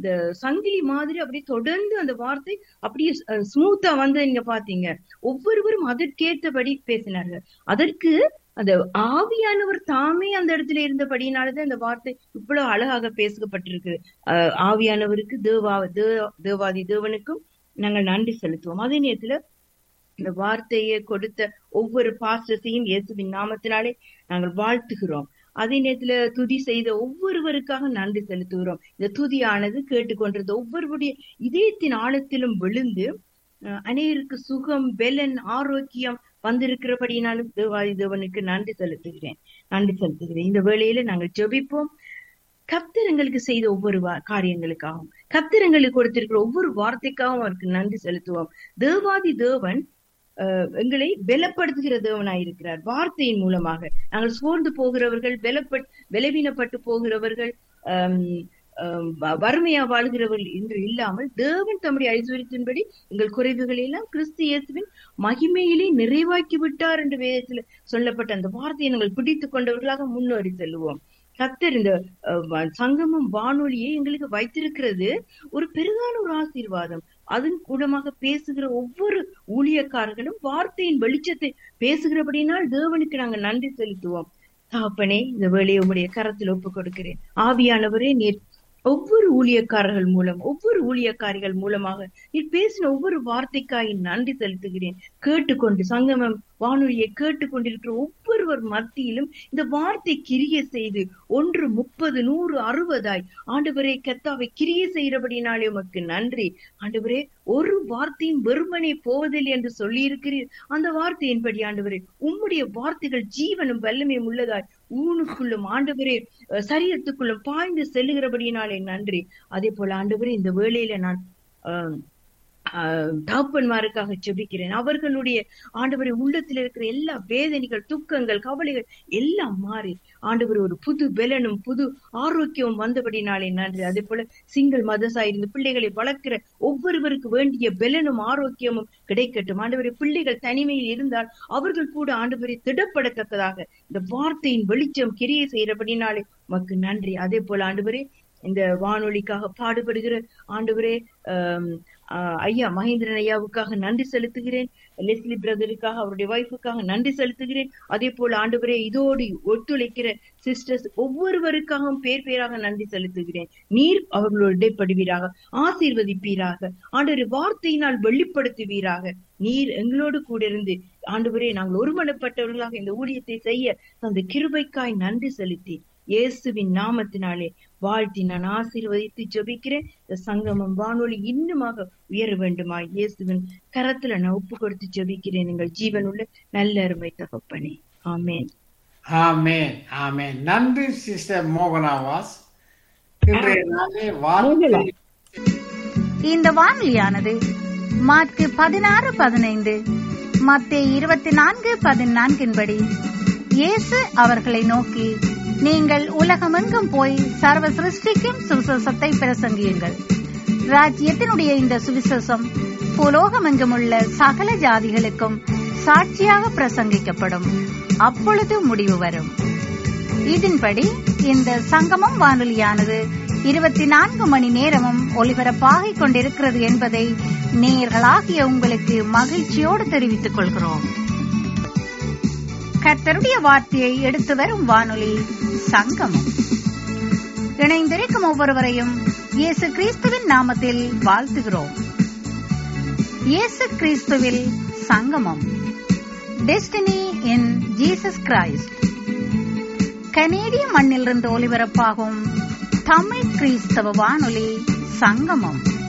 இந்த சங்கிலி மாதிரி அப்படியே தொடர்ந்து அந்த வார்த்தை அப்படியே ஸ்மூத்தா வந்து நீங்க பாத்தீங்க ஒவ்வொருவரும் அதற்கேற்றபடி பேசினார்கள் அதற்கு அந்த ஆவியானவர் தாமே அந்த இடத்துல இருந்தபடியினாலதான் இந்த வார்த்தை இவ்வளவு அழகாக பேசப்பட்டிருக்கு அஹ் ஆவியானவருக்கு தேவா தே- தேவாதி தேவனுக்கும் நாங்கள் நன்றி செலுத்துவோம் அதே நேரத்துல இந்த வார்த்தையை கொடுத்த ஒவ்வொரு பாஸ்டர்ஸையும் இயேசுவின் நாமத்தினாலே நாங்கள் வாழ்த்துகிறோம் அதே நேரத்துல துதி செய்த ஒவ்வொருவருக்காக நன்றி செலுத்துகிறோம் இந்த துதியானது கேட்டுக்கொண்டிருந்த ஒவ்வொருவருடைய இதயத்தின் ஆழத்திலும் விழுந்து அஹ், அநேகருக்கு சுகம் பெலன் ஆரோக்கியம் வந்திருக்கிறபடினாலும் தேவாதி தேவனுக்கு நன்றி செலுத்துகிறேன் நன்றி செலுத்துகிறேன் இந்த வேளையில நாங்கள் ஜெபிப்போம் கர்த்தர் எங்களுக்கு செய்த ஒவ்வொரு வா- காரியங்களுக்காகவும் கர்த்தர் எங்களுக்கு கொடுத்திருக்கிற ஒவ்வொரு வார்த்தைக்காகவும் அவருக்கு நன்றி செலுத்துவோம் தேவாதி தேவன் அஹ், எங்களை பலப்படுத்துகிற தேவனாய் இருக்கிறார் வார்த்தையின் மூலமாக நாங்கள் சோர்ந்து போகிறவர்கள் பலப்பட் பலவீனப்பட்டு போகிறவர்கள் ஆம், ஆம், வ- வறுமையா வாழ்கிறவர்கள் என்று இல்லாமல் தேவன் தம்முடைய ஐஸ்வர்யத்தின்படி எங்கள் குறைவுகளை எல்லாம் கிறிஸ்து இயேசுவின் மகிமையிலே நிறைவாக்கி விட்டார் என்று வேதத்துல சொல்லப்பட்ட அந்த வார்த்தையை நாங்கள் பிடித்துக் கொண்டவர்களாக முன்னேறி செல்லுவோம் கர்த்தர் இந்த அஹ், வ- சங்கமம் வானொலியை எங்களுக்கு வைத்திருக்கிறது ஒரு பெரிதான ஒரு ஆசீர்வாதம் அதன் கூடமாக பேசுகிற ஒவ்வொரு ஊழியக்காரர்களும் வார்த்தையின் வெளிச்சத்தை பேசுகிறபடினால் தேவனுக்கு நாங்கள் நன்றி செலுத்துவோம் தாப்பனே இந்த வேலையை உங்களுடைய கரத்தில் ஒப்பு கொடுக்கிறேன் ஆவியானவரே நீர் ஒவ்வொரு ஊழியக்காரர்கள் மூலம் ஒவ்வொரு ஊழியக்காரிகள் மூலமாக நீர் பேசின ஒவ்வொரு வார்த்தைக்காய் நன்றி செலுத்துகிறேன் கேட்டுக்கொண்டு சங்கமம் வானொலியை கேட்டுக்கொண்டிருக்கிற ஒவ்வொருவர் மத்தியிலும் இந்த வார்த்தை கிரிய செய்து ஒன்று முப்பது நூறு அறுபதாய் ஆண்டவரே கத்தாவை கிரிய செய்கிறபடினாலே உமக்கு நன்றி ஆண்டவரே ஒரு வார்த்தையும் வெறுமனே போவதில்லை என்று சொல்லி இருக்கிறீர் அந்த வார்த்தையின்படி ஆண்டவரே உம்முடைய வார்த்தைகள் ஜீவனும் வல்லமையும் உள்ளதாய் ஊனுக்குள்ளும் ஆண்டவரே அஹ், சரீரத்துக்குள்ளும் பாய்ந்து செல்லுகிறபடினாலே நன்றி அதே போல ஆண்டவரே இந்த வேளையில நான் ஆஹ் ஆஹ் தகப்பன்மாருக்காக ஜெபிக்கிறேன் அவர்களுடைய ஆண்டவரை உள்ளத்தில் இருக்கிற எல்லா வேதனைகள் துக்கங்கள் கவலைகள் எல்லாம் மாறி ஆண்டவர் ஒரு புது பெலனும் புது ஆரோக்கியமும் வந்தபடினாலே நன்றி அதே போல சிங்கிள் மதஸா இருந்து பிள்ளைகளை வளர்க்கிற ஒவ்வொருவருக்கு வேண்டிய பெலனும் ஆரோக்கியமும் கிடைக்கட்டும் ஆண்டவரை பிள்ளைகள் தனிமையில் இருந்தால் அவர்கள் கூட ஆண்டவரை திடப்படத்தக்கதாக இந்த வார்த்தையின் வெளிச்சம் கிரியை செய்யறபடினாலே உமக்கு நன்றி அதே போல ஆண்டவரே இந்த வானொலிக்காக பாடுபடுகிற ஆண்டவரே ஆம், ஆஹ் ஐயா மகேந்திரன் ஐயாவுக்காக நன்றி செலுத்துகிறேன் லெஸ்லி பிரதருக்காக அவருடைய ஒய்ஃபுக்காக நன்றி செலுத்துகிறேன் அதே போல ஆண்டவரே இதோடு ஒத்துழைக்கிற சிஸ்டர்ஸ் ஒவ்வொருவருக்காகவும் பேர் பேராக நன்றி செலுத்துகிறேன் நீர் அவர்களோடு இடைப்படுவீராக ஆசீர்வதிப்பீராக ஆண்டவரே வார்த்தையினால் வெளிப்படுத்துவீராக நீர் எங்களோடு கூட இருந்து ஆண்டவரே நாங்கள் ஒருமனப்பட்டவர்களாக இந்த ஊழியத்தை செய்ய அந்த கிருபைக்காய் நன்றி செலுத்தி இயேசுவின் நாமத்தினாலே வாழ்த்தி நான் ஆசீர்வதித்து ஜெபிக்கிறேன் இந்த சங்கமம் வானொலி இன்னுமாக உயர வேண்டுமா இயேசுவின் கரத்துல நான் ஒப்பு கொடுத்து ஜெபிக்கிறேன் எங்கள் ஜீவனுள்ள நல்ல அருமை தகப்பனே ஆமென் ஆமென் ஆமென் நன்றி சிஸ்டர் மோகனாவாஸ் இன்றைய நாளே வார்த்தை இந்த வானொலியானது மார்க்கு பதினாறு பதினைந்து மத்திய இருபத்தி நான்கு பதினான்கின்படி இயேசு அவர்களை நோக்கி நீங்கள் உலகமெங்கும் போய் சர்வ சிருஷ்டிக்கும் சுவிசேஷத்தை பிரசங்கியுங்கள் ராஜ்யத்தினுடைய இந்த சுவிசேஷம் புலோகமெங்கும் உள்ள சகல ஜாதிகளுக்கும் சாட்சியாக பிரசங்கிக்கப்படும் அப்பொழுது முடிவு வரும் இதன்படி இந்த சங்கமம் வானொலியானது இருபத்தி நான்கு மணி நேரமும் ஒலிபரப்பாகிக் கொண்டிருக்கிறது என்பதை நேயர்களாகிய உங்களுக்கு மகிழ்ச்சியோடு தெரிவித்துக் கொள்கிறோம் கர்த்தருடைய வார்த்தையை எடுத்து வரும் வானொலி சங்கமம் இணைந்திருக்கும் ஒவ்வொருவரையும் இயேசு கிறிஸ்துவின் நாமத்தில் வாழ்த்துகிறோம் இயேசு கிறிஸ்துவில் சங்கமம் டெஸ்டினி இன் ஜீசஸ் கிரைஸ்ட் கனேடிய மண்ணிலிருந்து ஒலிபரப்பாகும் தமிழ் கிறிஸ்தவ வானொலி சங்கமம்